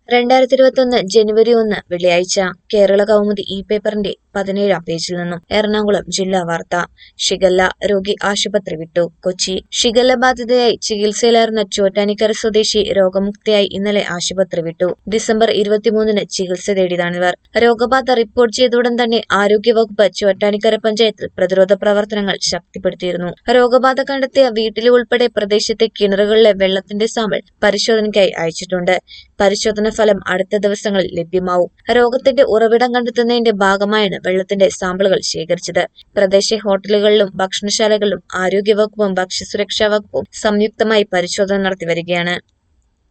രണ്ടായിരത്തി ഇരുപത്തൊന്ന് ജനുവരി ഒന്ന് വെള്ളിയാഴ്ച കേരള കൗമുദി ഇ പേപ്പറിന്റെ പതിനേഴാം പേജിൽ നിന്നും എറണാകുളം ജില്ലാ വാർത്ത ഷിഗല്ല രോഗി ആശുപത്രി വിട്ടു കൊച്ചി ഷിഗല്ല ബാധിതയായി ചികിത്സയിലായിരുന്ന ചോറ്റാനിക്കര സ്വദേശി രോഗമുക്തിയായി ഇന്നലെ ആശുപത്രി വിട്ടു ഡിസംബർ ഇരുപത്തിമൂന്നിന് ചികിത്സ തേടിയതാണിവർ രോഗബാധ റിപ്പോർട്ട് ചെയ്തയുടൻ തന്നെ ആരോഗ്യവകുപ്പ് ചോറ്റാനിക്കര പഞ്ചായത്തിൽ പ്രതിരോധ പ്രവർത്തനങ്ങൾ ശക്തിപ്പെടുത്തിയിരുന്നു രോഗബാധ കണ്ടെത്തിയ വീട്ടിലെ ഉൾപ്പെടെ പ്രദേശത്തെ കിണറുകളിലെ വെള്ളത്തിന്റെ സാമ്പിൾ പരിശോധനയ്ക്കായി അയച്ചിട്ടുണ്ട് പരിശോധന ഫലം അടുത്ത ദിവസങ്ങളിൽ ലഭ്യമാവും രോഗത്തിന്റെ ഉറവിടം കണ്ടെത്തുന്നതിന്റെ ഭാഗമായാണ് വെള്ളത്തിന്റെ സാമ്പിളുകൾ ശേഖരിച്ചത് പ്രദേശ ഹോട്ടലുകളിലും ഭക്ഷണശാലകളിലും ആരോഗ്യവകുപ്പും ഭക്ഷ്യസുരക്ഷാ വകുപ്പും സംയുക്തമായി പരിശോധന നടത്തി വരികയാണ്